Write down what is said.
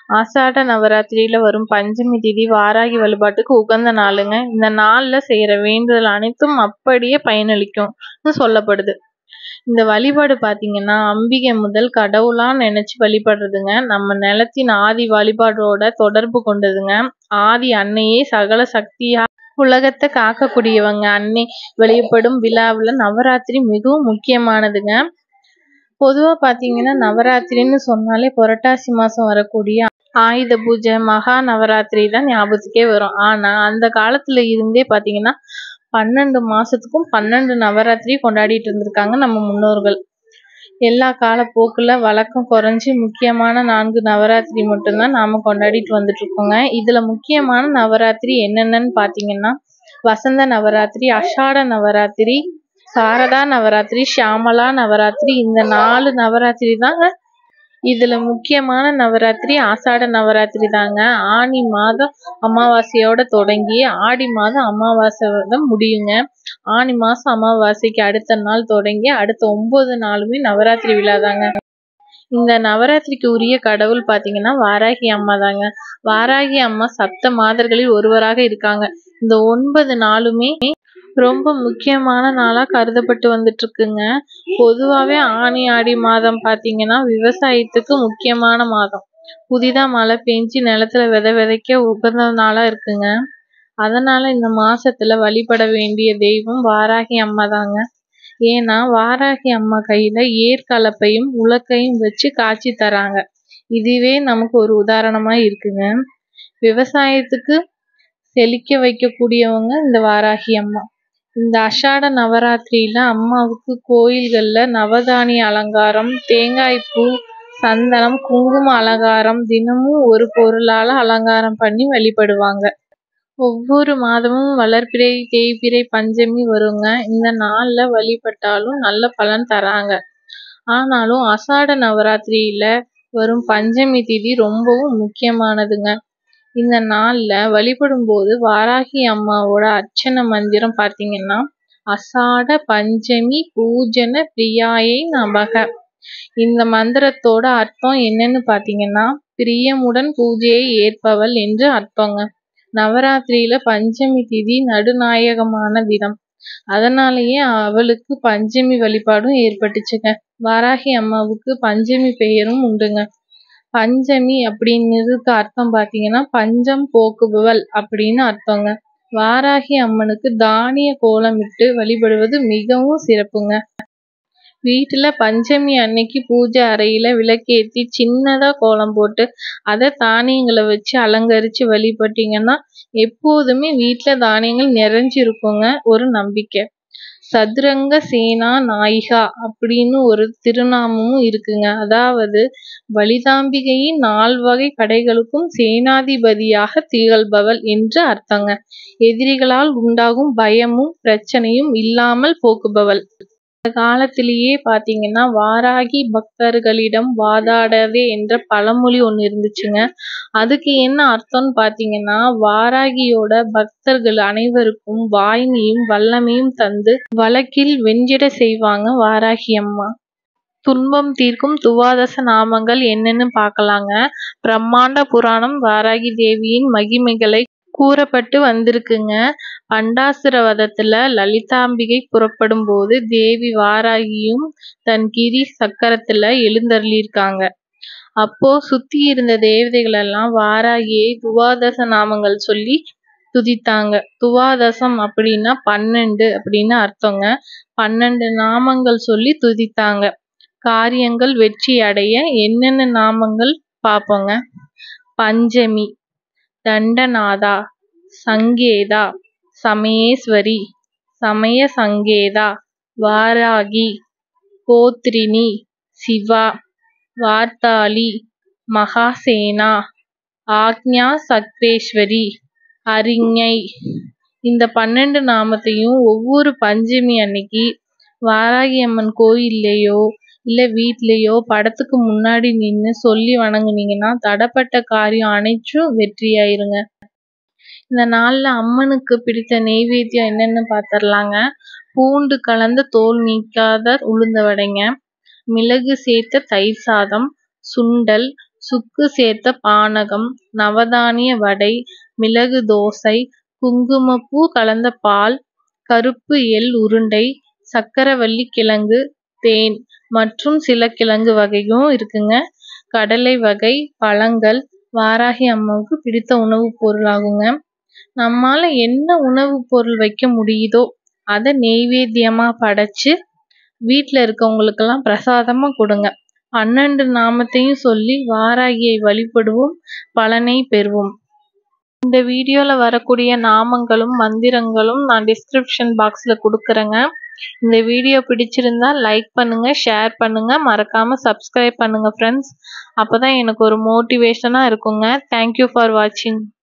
ஆஷாட நவராத்திரியில வரும் பஞ்சமி திதி வாராகி வழிபாட்டுக்கு உகந்த நாளுங்க இந்த நாள்ல செய்யற வேண்டுதல் அனைத்தும் அப்படியே பயனளிக்கும்னு சொல்லப்படுது இந்த வழிபாடு பாத்தீங்கன்னா அம்பிகை முதல் கடவுளா நினைச்சு வழிபடுறதுங்க நம்ம நிலத்தின் ஆதி வழிபாடோட தொடர்பு கொண்டதுங்க ஆதி அன்னையே சகல சக்தியா உலகத்தை காக்கக்கூடியவங்க அன்னை வழிபடும் விழாவுல நவராத்திரி மிகவும் முக்கியமானதுங்க பொதுவா பாத்தீங்கன்னா நவராத்திரின்னு சொன்னாலே புரட்டாசி மாசம் வரக்கூடிய ஆயுத பூஜை மகா நவராத்திரி தான் ஞாபகத்துக்கே வரும் ஆனா அந்த காலத்துல இருந்தே பாத்தீங்கன்னா பன்னெண்டு மாசத்துக்கும் பன்னெண்டு நவராத்திரி கொண்டாடிட்டு இருந்திருக்காங்க நம்ம முன்னோர்கள் எல்லா காலப்போக்குல வழக்கம் குறைஞ்சு முக்கியமான நான்கு நவராத்திரி மட்டும்தான் நாம கொண்டாடிட்டு வந்துட்டு இருக்கோங்க இதுல முக்கியமான நவராத்திரி என்னென்னன்னு பாத்தீங்கன்னா வசந்த நவராத்திரி அஷாட நவராத்திரி சாரதா நவராத்திரி ஷியாமலா நவராத்திரி இந்த நாலு நவராத்திரி தாங்க இதுல முக்கியமான நவராத்திரி ஆஷாட நவராத்திரி தாங்க ஆனி மாதம் அமாவாசையோட தொடங்கி ஆடி மாதம் அமாவாசை முடியுங்க ஆனி மாசம் அமாவாசைக்கு அடுத்த நாள் தொடங்கி அடுத்த ஒன்பது நாளுமே நவராத்திரி விழா தாங்க இந்த நவராத்திரிக்கு உரிய கடவுள் பாத்தீங்கன்னா வாராகி அம்மா தாங்க வாராகி அம்மா சப்த மாதர்களில் ஒருவராக இருக்காங்க இந்த ஒன்பது நாளுமே ரொம்ப முக்கியமான நாளா கருதப்பட்டு வந்துட்டு இருக்குங்க பொதுவாவே ஆனி ஆடி மாதம் பாத்தீங்கன்னா விவசாயத்துக்கு முக்கியமான மாதம் புதிதா மழை பெஞ்சு நிலத்துல விதை விதைக்க உகந்த நாளா இருக்குங்க அதனால இந்த மாசத்துல வழிபட வேண்டிய தெய்வம் வாராகி அம்மா தாங்க ஏன்னா வாராகி அம்மா கையில ஏர்கலப்பையும் உலக்கையும் வச்சு காட்சி தராங்க இதுவே நமக்கு ஒரு உதாரணமா இருக்குங்க விவசாயத்துக்கு செழிக்க வைக்கக்கூடியவங்க இந்த வாராகி அம்மா இந்த அஷாட நவராத்திரியில அம்மாவுக்கு கோயில்கள்ல நவதானிய அலங்காரம் தேங்காய் பூ சந்தனம் குங்கும அலங்காரம் தினமும் ஒரு பொருளால அலங்காரம் பண்ணி வழிபடுவாங்க ஒவ்வொரு மாதமும் வளர்பிறை தேய்பிறை பஞ்சமி வருங்க இந்த நாள்ல வழிபட்டாலும் நல்ல பலன் தராங்க ஆனாலும் அஷாட நவராத்திரியில வரும் பஞ்சமி திதி ரொம்பவும் முக்கியமானதுங்க இந்த நாள்ல வழிபடும் போது வாராகி அம்மாவோட அர்ச்சனை மந்திரம் பாத்தீங்கன்னா அஷாட பஞ்சமி பூஜன பிரியாயை நமக இந்த மந்திரத்தோட அர்த்தம் என்னன்னு பாத்தீங்கன்னா பிரியமுடன் பூஜையை ஏற்பவள் என்று அர்த்தங்க நவராத்திரியில பஞ்சமி திதி நடுநாயகமான தினம் அதனாலேயே அவளுக்கு பஞ்சமி வழிபாடும் ஏற்பட்டுச்சுங்க வாராகி அம்மாவுக்கு பஞ்சமி பெயரும் உண்டுங்க பஞ்சமி அப்படின்னதுக்கு அர்த்தம் பாத்தீங்கன்னா பஞ்சம் போக்குபவள் அப்படின்னு அர்த்தங்க வாராகி அம்மனுக்கு தானிய கோலமிட்டு வழிபடுவது மிகவும் சிறப்புங்க வீட்டுல பஞ்சமி அன்னைக்கு பூஜை அறையில விளக்கேத்தி சின்னதா கோலம் போட்டு அதை தானியங்களை வச்சு அலங்கரிச்சு வழிபட்டீங்கன்னா எப்போதுமே வீட்டுல தானியங்கள் நிறைஞ்சு இருக்குங்க ஒரு நம்பிக்கை சதுரங்க சேனா நாயிகா அப்படின்னு ஒரு திருநாமமும் இருக்குங்க அதாவது வலிதாம்பிகையின் நால்வகை படைகளுக்கும் சேனாதிபதியாக திகழ்பவள் என்று அர்த்தங்க எதிரிகளால் உண்டாகும் பயமும் பிரச்சனையும் இல்லாமல் போக்குபவள் இந்த காலத்திலேயே பாத்தீங்கன்னா வாராகி பக்தர்களிடம் வாதாடவே என்ற பழமொழி ஒண்ணு இருந்துச்சுங்க அதுக்கு என்ன அர்த்தம்னு பாத்தீங்கன்னா வாராகியோட பக்தர்கள் அனைவருக்கும் வாய்மையும் வல்லமையும் தந்து வழக்கில் வென்றிட செய்வாங்க வாராகி அம்மா துன்பம் தீர்க்கும் துவாதச நாமங்கள் என்னன்னு பார்க்கலாங்க பிரம்மாண்ட புராணம் வாராகி தேவியின் மகிமைகளை கூறப்பட்டு வந்திருக்குங்க பண்டாசுர வதத்துல லலிதாம்பிகை புறப்படும் போது தேவி வாராகியும் தன் கிரி சக்கரத்துல எழுந்தருளியிருக்காங்க அப்போ சுத்தி இருந்த தேவதைகள் எல்லாம் வாராகியை துவாதச நாமங்கள் சொல்லி துதித்தாங்க துவாதசம் அப்படின்னா பன்னெண்டு அப்படின்னு அர்த்தங்க பன்னெண்டு நாமங்கள் சொல்லி துதித்தாங்க காரியங்கள் வெற்றி அடைய என்னென்ன நாமங்கள் பார்ப்போங்க பஞ்சமி தண்டநாதா சங்கேதா சமயேஸ்வரி சமய சங்கேதா வாராகி கோத்ரினி சிவா வார்த்தாளி மகாசேனா ஆக்ஞா சக்ரேஸ்வரி அரிஞை இந்த பன்னெண்டு நாமத்தையும் ஒவ்வொரு பஞ்சமி அன்னைக்கு வாராகி அம்மன் கோயில்லையோ இல்ல வீட்லயோ படத்துக்கு முன்னாடி நின்னு சொல்லி வணங்குனீங்கன்னா தடப்பட்ட காரியம் அனைத்தும் வெற்றியாயிருங்க இந்த நாள்ல அம்மனுக்கு பிடித்த நெய்வேத்தியம் என்னன்னு பாத்திரலாங்க பூண்டு கலந்த தோல் நீக்காத உளுந்த வடைங்க மிளகு சேர்த்த தயிர் சாதம் சுண்டல் சுக்கு சேர்த்த பானகம் நவதானிய வடை மிளகு தோசை குங்குமப்பூ கலந்த பால் கருப்பு எள் உருண்டை சக்கரவள்ளி கிழங்கு தேன் மற்றும் சில கிழங்கு வகையும் இருக்குங்க கடலை வகை பழங்கள் வாராகி அம்மாவுக்கு பிடித்த உணவுப் பொருளாகுங்க நம்மால என்ன உணவுப் பொருள் வைக்க முடியுதோ அதை நெய்வேத்தியமா படைச்சு வீட்டில் இருக்கவங்களுக்கெல்லாம் பிரசாதமா கொடுங்க பன்னெண்டு நாமத்தையும் சொல்லி வாராகியை வழிபடுவோம் பலனை பெறுவோம் இந்த வீடியோவில் வரக்கூடிய நாமங்களும் மந்திரங்களும் நான் டிஸ்கிரிப்ஷன் பாக்ஸில் கொடுக்குறேங்க இந்த வீடியோ பிடிச்சிருந்தா லைக் பண்ணுங்க ஷேர் பண்ணுங்க மறக்காம சப்ஸ்கிரைப் பண்ணுங்க ஃப்ரெண்ட்ஸ் அப்பதான் எனக்கு ஒரு மோட்டிவேஷனாக இருக்குங்க தேங்க்யூ ஃபார் வாட்சிங்